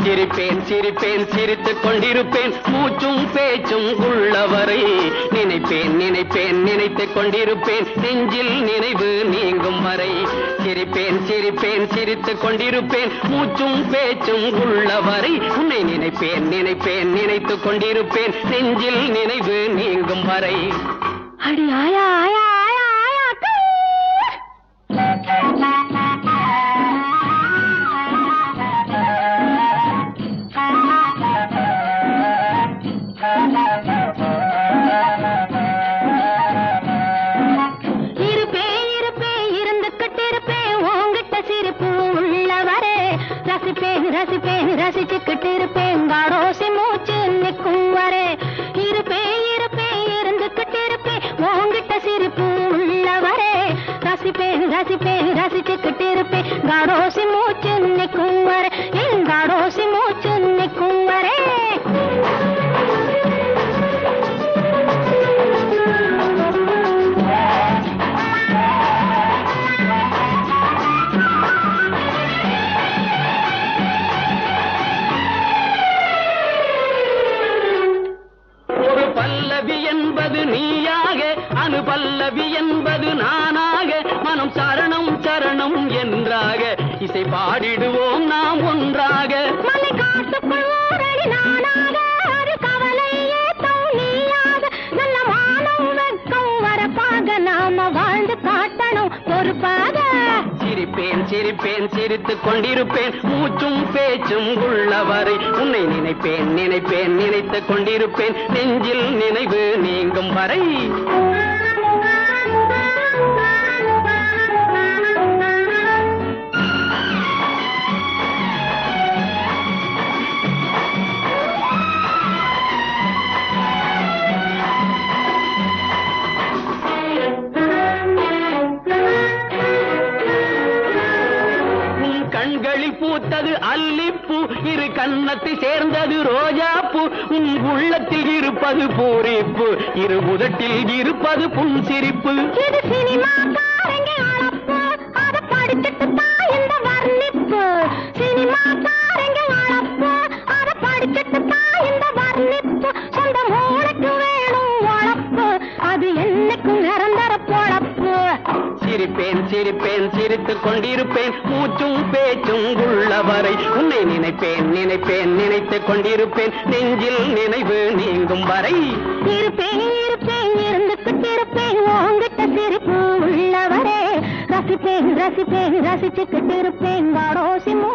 சிரிப்பேன் சிரிப்பேன் சிரித்துக் கொண்டிருப்பேன் மூச்சும் பேச்சும் உள்ளவரை நினைப்பேன் நினைப்பேன் நினைத்துக் கொண்டிருப்பேன் நெஞ்சில் நினைவு நீங்கும் வரை சிரிப்பேன் சிரிப்பேன் சிரித்துக் கொண்டிருப்பேன் மூச்சும் பேச்சும் உள்ளவரை உன்னை நினைப்பேன் நினைப்பேன் நினைத்துக் கொண்டிருப்பேன் நெஞ்சில் நினைவு நீங்கும் வரை அடி ஆயா ஆயா ஆயா ஆயா அக்கா. இருப்பேன் இருப்பேன் இருந்துகிட்டு இருப்பேன் உன்கிட்ட சிரிப்பு உள்ளவரே ரசிப்பேன் ரசிப்பேன் ரசிச்சுக்கிட்டு இருப்பேன் காடோசி மூச்சு நிற்கும் வரே இருப்பேன் இருப்பேன் இருந்துகிட்டு இருப்பேன் உன்கிட்ட சிரிப்பு உள்ளவரே ரசிப்பேன் ரசிப்பேன் ரசிச்சுக்கிட்டு இருப்பேன் காடோசி மூச்சு நிற்கும் வரே என் காடோசி மூச்சு நிற்கும் வரே ஒரு பல்லவி என்பது நீயாக அனு பல்லவி என்பது நானாக மனம் சரணம் சரணம் என்றாக இசை பாடிடுவோம் நாம் ஒன்றாக மலை காட்டுக்குள் ஓரடி நானாக ஒரு கவலை ஏத்தம் நீயாக நல்ல மானம் வெக்கம் வரப்பாக நாம வாழ்ந்து காட்டணும் பொறுப்பாக சிரிப்பேன் சிரிப்பேன் சிரித்துக் கொண்டிருப்பேன் மூச்சும் பேச்சும் உள்ளவரை உன்னை நினைப்பேன் நினைப்பேன் நினைத்துக் கொண்டிருப்பேன் நெஞ்சில் நினைவு நீங்கும் வரை உன் கண்களில் பூத்தது அல்லிப்பூ இரு கன்னத்தை சேர்ந்தது ரோஜாப்பூ உன் உள்ளத்தில் இருப்பது பூரிப்பு இரு உதட்டில் இருப்பது புன்சிரிப்பு இது சினிமா காரங்க அளப்பு அத படிச்சுட்டு தான் இந்த வர்ணிப்பு சினிமா காரங்க அளப்பு அத படிச்சுட்டு தான் இந்த வர்ணிப்பு சொந்த மூளைக்கு வேணும் உழப்பு அது என்னைக்கும் நிரந்தர பொழப்பு சிரிப்பேன் சிரிப்பேன் சிரித்துக் கொண்டிருப்பேன் மூச்சும் பேச்சும் உள்ளவரை உன்னை நினைப்பேன் நினைப்பேன் நினைத்துக் கொண்டிருப்பேன் நெஞ்சில் நினைவு நீங்கும் வரை இருப்பேன் இருப்பேன் இருந்துகிட்டு இருப்பேன் உங்ககிட்ட சிரிப்பு உள்ளவரே ரசிப்பேன் ரசிப்பேன் ரசிச்சுக்கிட்டு இருப்பேன் வாடோசி மூ